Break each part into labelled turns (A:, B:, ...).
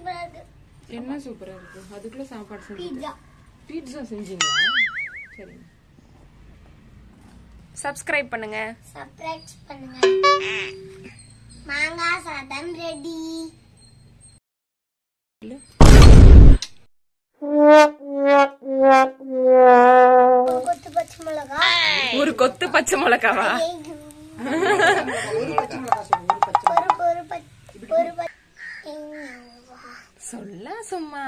A: சூப்பரா இருக்கு
B: என்ன சூப்பரா இருக்கு அதுக்குள்ள சாப்பாடு செஞ்சு
A: பீட்சா
B: பீட்சா செஞ்சீங்களா சரிங்க சப்ஸ்கிரைப் பண்ணுங்க
A: சப்ரைஸ் பண்ணுங்க மாங்காய் சாதம் ரெடி கொத்து பச்சை மிளகா
B: ஒரு கொத்து பச்சை மிளகாவா
A: ஒரு ஒரு பச்சை ஒரு பச்சை
B: சொல்ல சும்மா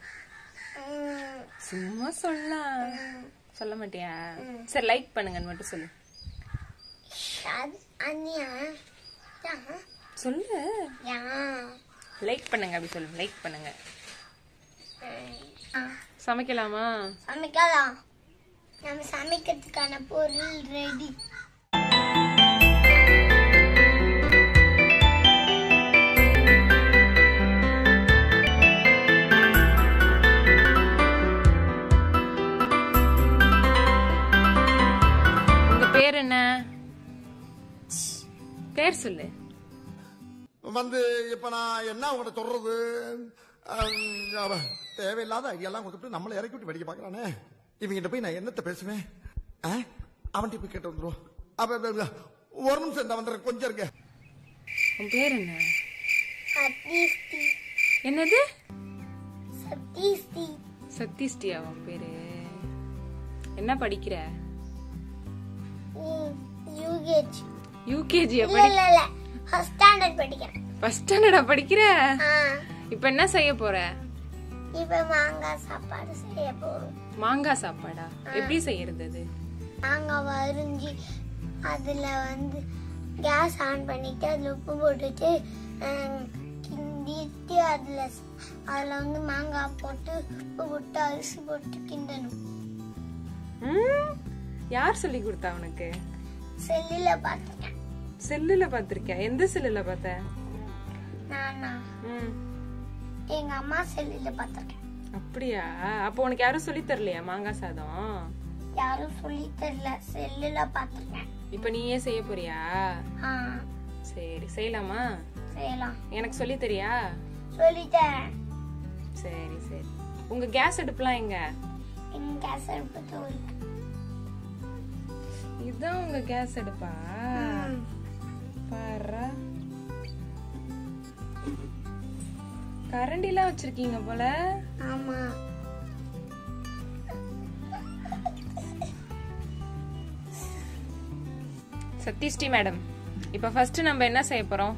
B: சும்மா சொல்லலாம் சொல்ல மாட்டியா சரி லைக் பண்ணுங்கன்னு மட்டும் சொல்லு
A: அண்ணியா
B: சொல்லு
A: யா
B: லைக் பண்ணுங்க அப்படி சொல்லு லைக் பண்ணுங்க சமைக்கலாமா
A: சமைக்கலாம் நம்ம சமைக்கிறதுக்கான பொருள் ரெடி
B: உங்க பேர் என்ன பேர் சொல்லு
C: வந்து இப்ப நான் என்ன உங்கள்கிட்ட சொல்றது அஹ், அவ தேவையில்லாத ஐடியாலாம் கொடுத்துட்டு நம்மளை இறக்கி விட்டு வெடிக்க பாக்குறானே இவங்கிட்ட போய் நான் என்னத்த பேசுவேன் அவன்கிட்ட போய் கேட்டு வந்துருவோம் அப்ப அப்ப, ஒரு நிமிஷம் இந்த வந்துடுறேன் கொஞ்சம் இருங்க
B: உன் பேர் என்ன
A: சத்தீஸ்தி
B: என்னது
A: சத்தீஸ்தி
B: சதீஷ்டியா உன் பேரு என்ன படிக்கிற
A: யூகேஜ்
B: யூகேஜி
A: இல்ல இல்ல இல்ல ஃபர்ஸ்ட் ஸ்டாண்டர்ட் படிக்கிறேன்
B: ஃபர்ஸ்ட் ஸ்டாண்டர்டா படிக்கிற
A: ஆ
B: இப்ப என்ன செய்ய போற
A: இப்ப மாங்காய் சாப்பாடு செய்ய போறோம்
B: மாங்காய் சாப்பாடா எப்படி செய்யறது அது
A: மாங்காய் வரிஞ்சு அதுல வந்து கேஸ் ஆன் பண்ணிட்டு அதுல உப்பு போட்டுட்டு ஹம், கிண்டிட்டு அதுல ஸ்- அதுல வந்து மாங்காய் போட்டு உப்பு போட்டு அரிசி போட்டு கிண்டணும்
B: ம்? யார் சொல்லி கொடுத்தா உனக்கு
A: செல்லுல பார்த்துட்டேன்
B: செல்லுல பாத்திருக்கியா எந்த செல்லுல பார்த்த
A: நானா
B: ம்.
A: எங்க அம்மா செல்லுல பார்த்திருக்கேன்
B: அப்படியா அப்போ உனக்கு யாரும் சொல்லி தரலையா மாங்காய் சாதம்
A: யாரும் சொல்லி தெரியல செல்லுல பார்த்திருக்கேன்
B: இப்ப நீயே செய்ய போறியா
A: ஆ
B: சரி செய்யலாமா
A: செய்யலாம்
B: எனக்கு சொல்லி தரியா
A: சொல்லித்தரேன்
B: சரி சரி உங்க கேஸ் அடுப்புலாம் எங்க
A: எங்க கேஸ் அடுப்பத்து இருக்கு
B: இதுதான் உங்க கேஸ் அடுப்பா பாரு கரண்டிலாம் வச்சிருக்கீங்க போல
A: ஆமா
B: சதீஷ்டி மேடம் இப்ப ஃபர்ஸ்ட் நம்ம என்ன செய்ய போறோம்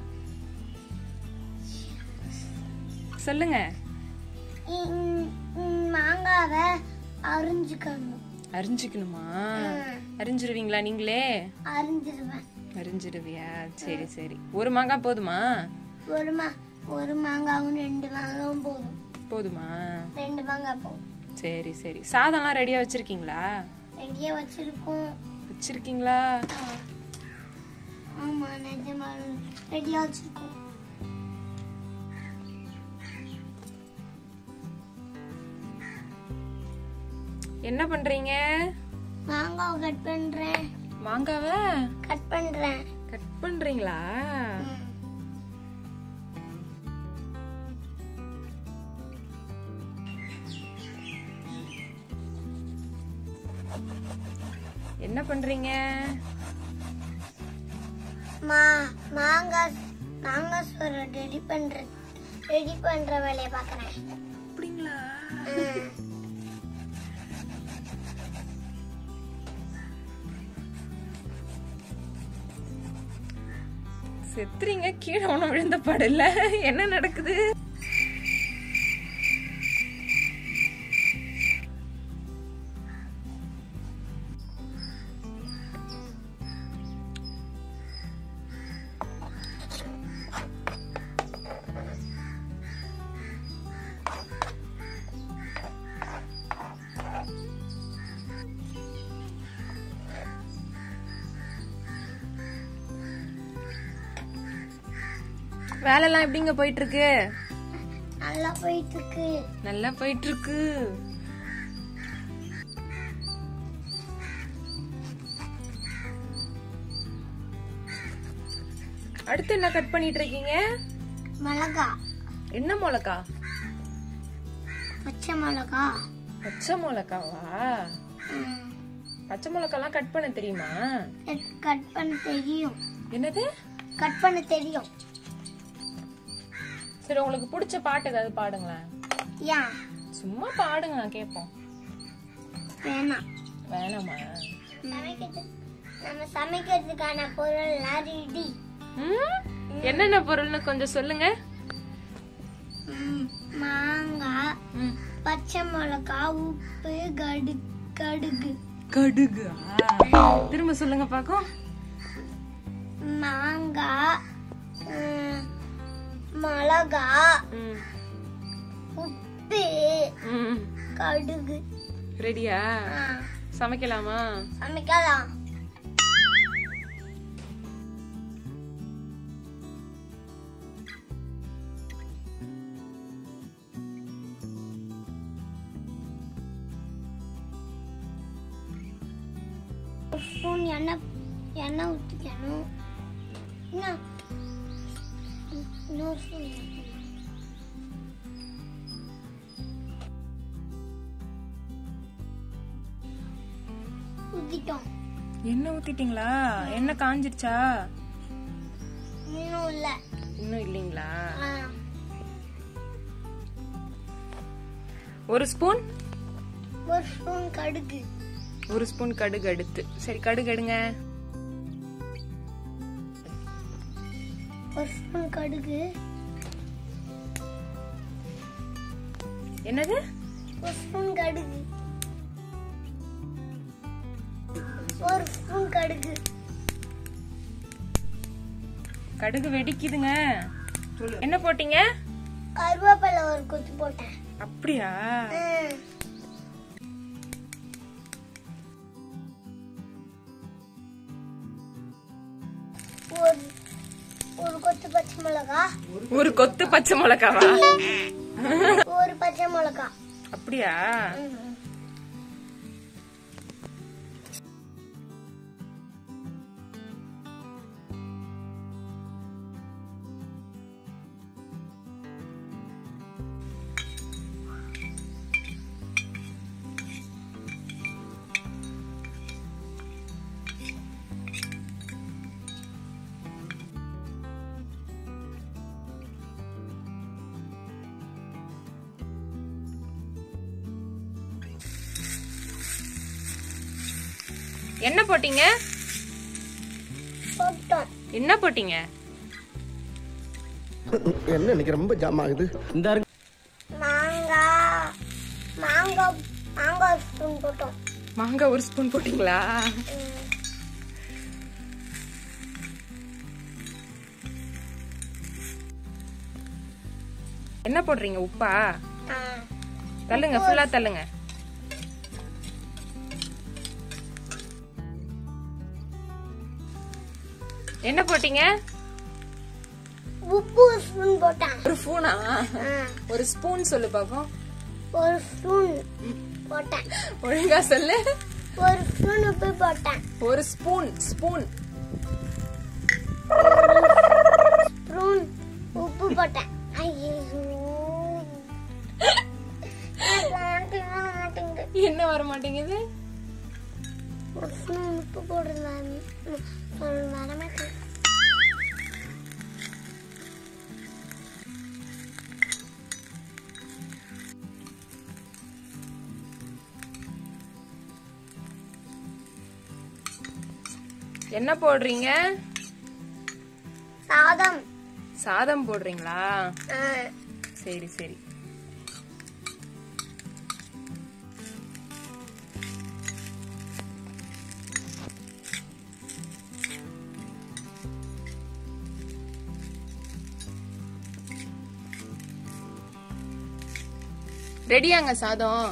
B: சொல்லுங்க
A: இ- இ- மாங்காவை அரிஞ்சுக்கணும்
B: அரிஞ்சுக்கணுமா அரிஞ்சிருவீங்களா நீங்களே
A: அரிஞ்சிருவேன்
B: அரிஞ்சிருவியா சரி சரி ஒரு மாங்காய் போதுமா
A: ஒரு மா ஒரு மாங்காவும் ரெண்டு மாங்காவும் போதும்
B: போதுமா
A: ரெண்டு மாங்காய் போதும்
B: சரி சரி சாதம்லாம் ரெடியா வச்சிருக்கீங்களா
A: ரெடியா வச்சிருக்கோம்
B: வச்சிருக்கீங்களா
A: ஆமா நிஜமா ரெடியா வச்சிருக்கோம்
B: என்ன பண்றீங்க
A: மாங்காவை கட் பண்றேன்
B: மாங்காவை
A: கட் பண்றேன்
B: கட் பண்றீங்களா
A: ம்.
B: என்ன பண்றீங்க
A: மா மாங்காய் மாங்காய் சோறு ரெடி பண்ற ரெடி பண்ற வேலையை பார்க்கறேன்
B: அப்படிங்களா
A: ம்.
B: செத்துறீங்க கீழே ஒண்ணும் விழுந்த படல என்ன நடக்குது வேலைலாம் எப்படிங்க போயிட்டு இருக்கு
A: நல்லா போயிட்டு இருக்கு
B: நல்லா போயிட்டு இருக்கு அடுத்து என்ன கட் பண்ணிட்டு இருக்கீங்க
A: மிளகா
B: என்ன மிளகா
A: பச்சை மிளகா
B: பச்சை மிளகாவா
A: ம்,
B: பச்சை மிளகாலாம் கட் பண்ண தெரியுமா
A: கட்- கட் பண்ண தெரியும்
B: என்னது
A: கட் பண்ண தெரியும்
B: சரி உங்களுக்கு பிடிச்ச பாட்டு ஏதாவது பாடுங்களேன்
A: ஏன்
B: சும்மா பாடுங்க நான் கேட்போம்
A: வேணாம்
B: வேணாமா
A: சமைக்கிறது நம்ம சமைக்கிறதுக்கான பொருள் எல்லாம் ரெடி
B: ம்? என்னென்ன பொருள்னு கொஞ்சம் சொல்லுங்க
A: மாங்காய்
B: ம்.
A: பச்சை மிளகா உப்பு கடு கடுகு
B: கடுகு திரும்ப சொல்லுங்க பாக்கும்
A: மாங்காய் ம், மிளகா
B: ம்.
A: உப்பு
B: ம்.
A: கடுகு
B: ரெடியா
A: ஆ,
B: சமைக்கலாமா
A: சமைக்கலாம் ஒரு ஸ்பூன் எண்ணெய் எண்ணெய் ஊற்றிக்கணும் இன்னும் இன்னொரு ஸ்பூன் ஊத்தணும். ஊத்திட்டோம்
B: எண்ணெய் ஊத்திட்டீங்களா எண்ணெய் காஞ்சிருச்சா
A: இன்னும் இல்லை
B: இன்னும் இல்லைங்களா
A: ஆ
B: ஒரு ஸ்பூன்
A: ஒரு ஸ்பூன் கடுகு
B: ஒரு ஸ்பூன் கடுகு எடுத்து சரி கடுகு எடுங்க
A: ஒரு ஸ்பூன் கடுகு
B: என்னது
A: ஒரு ஸ்பூன் கடுகு ஒரு ஸ்பூன் கடுகு
B: கடுகு வெடிக்குதுங்க என்ன போட்டீங்க
A: கருவேப்பிலை ஒரு கொத்து போட்டேன்
B: அப்படியா
A: ம். ஒரு ஒரு கொத்து பச்சை மிளகா
B: ஒரு கொத்து பச்சை மிளகாவா
A: ஒரு பச்சை மிளகா
B: அப்படியா
A: ம்.
B: என்ன போட்டீங்க
A: போட்டோம்
B: என்ன போட்டீங்க
C: என்ன இன்னைக்கு ரொம்ப ஜாம் ஆகுது
A: மாங்காய் மாங்காய் மாங்காய் ஒரு ஸ்பூன் போட்டோம்
B: மாங்காய் ஒரு ஸ்பூன் போட்டீங்களா
A: ம்.
B: என்ன போடுறீங்க உப்பா
A: ஆ.
B: தள்ளுங்க ஃபுல்லா தள்ளுங்க என்ன போட்டீங்க
A: உப்பு ஒரு ஸ்பூன் போட்டேன்
B: ஒரு ஸ்பூனா
A: ஆ.
B: ஒரு ஸ்பூன் சொல்லு பாப்போம்
A: ஒரு ஸ்பூன் போட்டேன்
B: ஒழுங்கா சொல்லு
A: ஒரு ஸ்பூன் உப்பு போட்டேன்
B: ஒரு ஸ்பூன் ஸ்பூன்
A: ஸ்பூன் உப்பு போட்டேன் ஐயோ மாட்டேங்குது
B: என்ன வர மாட்டேங்குது
A: ஒரு ஸ்பூன் உப்பு போடுறேன் வர மாட்டேங்குது
B: என்ன போடுறீங்க
A: சாதம்
B: சாதம் போடுறீங்களா
A: ஆ,
B: சரி சரி ரெடியாங்க சாதம்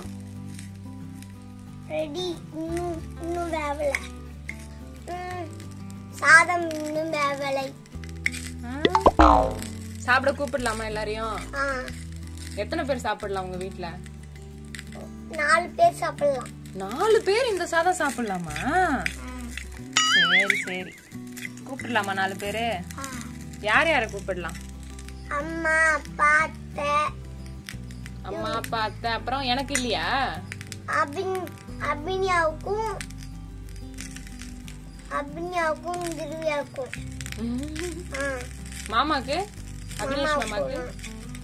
A: ரெடி இன்னும் இன்னும் வேவல ம், சாதம் இன்னும் வேவலை
B: ஆ? சாப்பிட கூப்பிடலாமா எல்லாரையும்
A: ஆ,
B: எத்தனை பேர் சாப்பிடலாம் உங்க வீட்ல
A: நாலு பேர் சாப்பிடலாம்
B: நாலு பேர் இந்த சாதம் சாப்பிடலாமா சரி சரி கூப்பிடலாமா நாலு பேரு
A: ஆ.
B: யார் யாரை கூப்பிடலாம்
A: அம்மா அப்பா அத்தை
B: அம்மா அப்பா அத்தை அப்புறம் எனக்கு இல்லையா
A: அபின் அபினியாவுக்கும் அபினியாவுக்கும் திவ்யாவுக்கும் ஆ
B: மாமாக்கு அபினேஷ் மாமாக்கு
A: மாமாவுக்கும்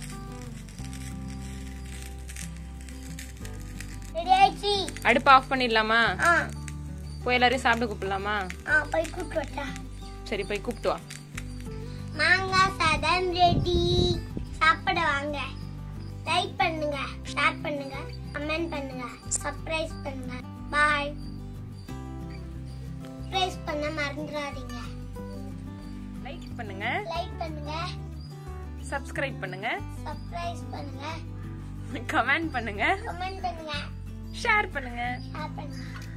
A: ரெடி ஆயிடுச்சு
B: அடுப்பு ஆஃப் பண்ணிடலாமா
A: ஆ
B: போய் எல்லாரையும் சாப்பிட கூப்பிடலாமா
A: ஆ போய் கூப்பிட்டு வரட்டா
B: சரி போய் கூப்பிட்டு வா
A: மாங்காய் சாதம் ரெடி சாப்பிட வாங்க லைக் பண்ணுங்க ஷேர் பண்ணுங்க கமெண்ட் பண்ணுங்க சர்ப்ரைஸ் பண்ணுங்க பாய் சர்ப்ரைஸ் பண்ண மறந்துடாதீங்க
B: லைக் பண்ணுங்க
A: லைக் பண்ணுங்க
B: சப்ஸ்கிரைப் பண்ணுங்க
A: சர்ப்ரைஸ் பண்ணுங்க
B: கமெண்ட் பண்ணுங்க
A: கமெண்ட் பண்ணுங்க
B: ஷேர் பண்ணுங்க
A: ஷேர் பண்ணுங்க